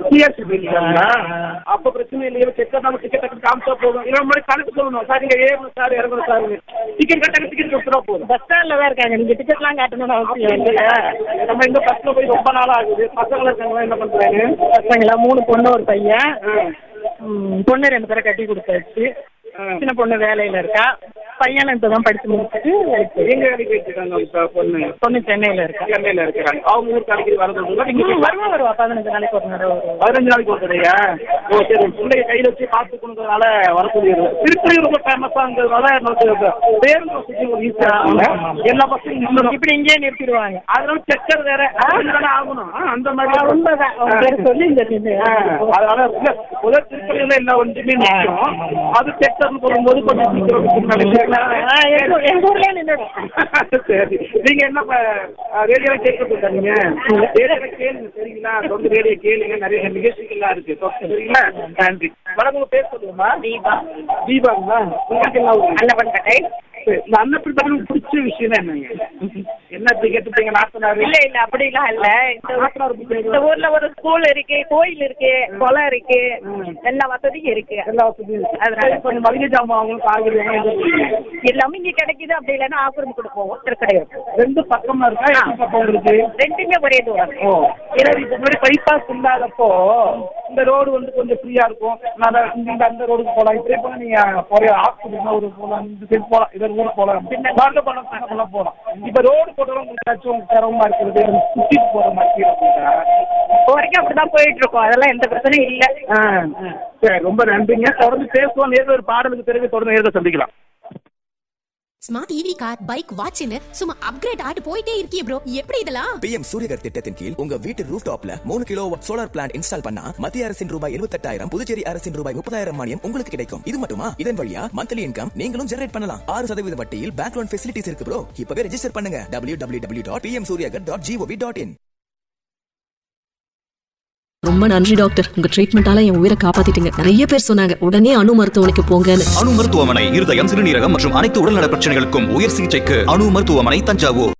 CRC போயிருக்காங்களா அப்ப பிரச்சனை இல்லையா செக் நம்ம டிக்கெட் கட்டி காமிச்சா போதும் இல்லை முன்னாடி கணக்கு சொல்லணும் சார் நீங்க ஏறணும் சார் இறங்கணும் சார் டிக்கெட் கட்ட டிக்கெட் கொடுத்துட்டா போதும் பஸ் ஸ்டாண்ட்ல தான் இருக்காங்க நீங்க டிக்கெட்லாம் காட்டணும்னு அவசியம் இல்லையா நம்ம இந்த பஸ்ல போய் ரொம்ப நாள் ஆகுது பசங்களை இருக்காங்களா என்ன பண்றாங்க பசங்களா மூணு பொண்ணு ஒரு பையன் ஆ. ம், பொண்ணு ரெண்டு பேரை கட்டி கொடுத்தாச்சு சின்ன பொண்ணு வேலையில இருக்கா பையனும் இப்பதான் படிச்சு முடிச்சுட்டு இருக்கு. எங்க வேலைக்கு போயிட்டு இப்ப பொண்ணு பொண்ணு சென்னையில இருக்கா சென்னையில இருக்கிறாங்க அவங்க ஊருக்கு அடிக்கடி வரது நீங்க ம், வருவா வருவா பதினஞ்சு நாளைக்கு ஒரு நேரம் வருவா பதினஞ்சு நாளைக்கு ஒரு தடையா ஓ சரி உங்க பிள்ளைய கையில வச்சு பார்த்துக்கணுங்கிறதுனால வரக்கூடிய திருப்பதி ரொம்ப ஃபேமஸாங்கிறதுனால நமக்கு பேருந்து வசதி ஒரு ஈஸியா எல்லா பசங்களும் நின்றுடும் இப்படி இங்கேயே நிறுத்திடுவாங்க அதனால செக்கர் வேற அதுதானே ஆகணும் ஆ, அந்த மாதிரி உண்மைதான் அவங்க பேர் சொல்லி இந்த இது. ஆ, அதனால இல்ல, முதல் திருப்பதியில எல்லா ஒன்றுமே நிற்கும் அது செக்கர்னு சொல்லும்போது கொஞ்சம் சீக்கிரம் நினைக்கிறேன் ஆ, எங்க ஊ- எங்க ஊர்லயே நின்றுடும் சரி நீங்க என்ன ரேடியோ கேட்க போட்டாங்க ரேடியோ கேளுங்க சரிங்களா தொடர்ந்து ரேடியோ கேளுங்க நிறைய நிகழ்ச்சிகள்லாம் இருக்கு தொடர்ந்து சரிங்களா நன்றி வணக்கம் உங்க பேர் சொல்லுங்கம்மா தீபா தீபாங்களா உங்களுக்கு என்ன ஊரு? அன்னப்பன்பேட்டை சரி, இந்த அன்னப்பிரிப்பட்டிக்கு பிடிச்ச விஷயம் என்னங்க என்ன கேட்டுட்டீங்க நாத்தனாரு இல்ல இல்ல அப்படிலாம் இல்ல இந்த ஊ- நாத்தனார் பிடிச்ச இந்த ஊர்ல ஒரு ஸ்கூல் இருக்கு கோயில் இருக்கு குளம் இருக்கு எல்லா வசதியும் இருக்கு எல்லா வசதியும் இருக்கு. அதனால கொஞ்சம் மளிகை ஜாமான் வாங்கணும் காய்கறி வாங்கணும் எந்த ஊருக்கு? எல்லாமே இங்க கிடைக்குது அப்படி இல்லைன்னா ஆக்குரம் கொடுப்போம் திருக்கடை ரெண்டு பக்கமா இருக்கா எந்த பக்கம் இருக்கு ரெண்டுமே ஒரே தூரம் ஓ ஏன்னா இப்ப முன்னாடி பைபாஸ் இல்லாதப்போ இந்த ரோடு வந்து கொஞ்சம் ஃப்ரீயா இருக்கும் நான் இந்த அந்த ரோடுக்கு போலாம் இப்படி போனா நீங்க போற ஆஸ்பத்திரி ஒரு போலாம் இந்த சைடு போலாம் இதர் ஊர் போலாம் பின்ன வாங்க போலாம் பின்ன போலாம் போலாம் இப்ப ரோடு போட்டவங்க ஏதாச்சும் சிரமமா இருக்கிறது சுத்திட்டு போற மாதிரி இருக்குதா? இப்போ வரைக்கும் அப்படிதான் போயிட்டு இருக்கோம் அதெல்லாம் எந்த பிரச்சனையும் இல்ல ஆ, சரி ரொம்ப நன்றிங்க தொடர்ந்து பேசுவோம் நேரில் ஒரு பாடலுக்கு பிறகு தொடர்ந்து நேரில் சந்திக்கலாம் ஸ்மார்ட் ஈவி கார் பைக் வாட்ச்னு சும்மா அப்கிரேட் ஆட்டு போயிட்டே இருக்கியே ப்ரோ எப்படி இதெல்லாம் பிஎம் சூரியகர் திட்டத்தின் கீழ் உங்க வீட்டு ரூஃப் டாப்ல மூணு கிலோ சோலார் பிளான்ட் இன்ஸ்டால் பண்ணா மத்திய அரசின் ரூபாய் எழுபத்தெட்டாயிரம் புதுச்சேரி அரசின் ரூபாய் முப்பதாயிரம் மானியம் உங்களுக்கு கிடைக்கும் இது மட்டுமா இதன் வழியா மந்த்லி இன்கம் நீங்களும் ஜெனரேட் பண்ணலாம் ஆறு சதவீத வட்டியில் பேங்க் லோன் ஃபெசிலிட்டிஸ் இருக்கு ப்ரோ இப்பவே ரெஜிஸ்டர் பண்ணுங்க W W W dot PM Suryaghar dot GOV dot in ரொம்ப நன்றி டாக்டர் உங்க ட்ரீட்மெண்டால என் உயிரை காப்பாத்திட்டீங்க நிறைய பேர் சொன்னாங்க உடனே அணு மருத்துவமனைக்கு போங்கன்னு அணு மருத்துவமனை இருதயம் சிறுநீரகம் மற்றும் அனைத்து உடல்நல பிரச்சனைகளுக்கும் உயர் சிகிச்சைக்கு அணு மருத்துவமனை தஞ்சாவூர்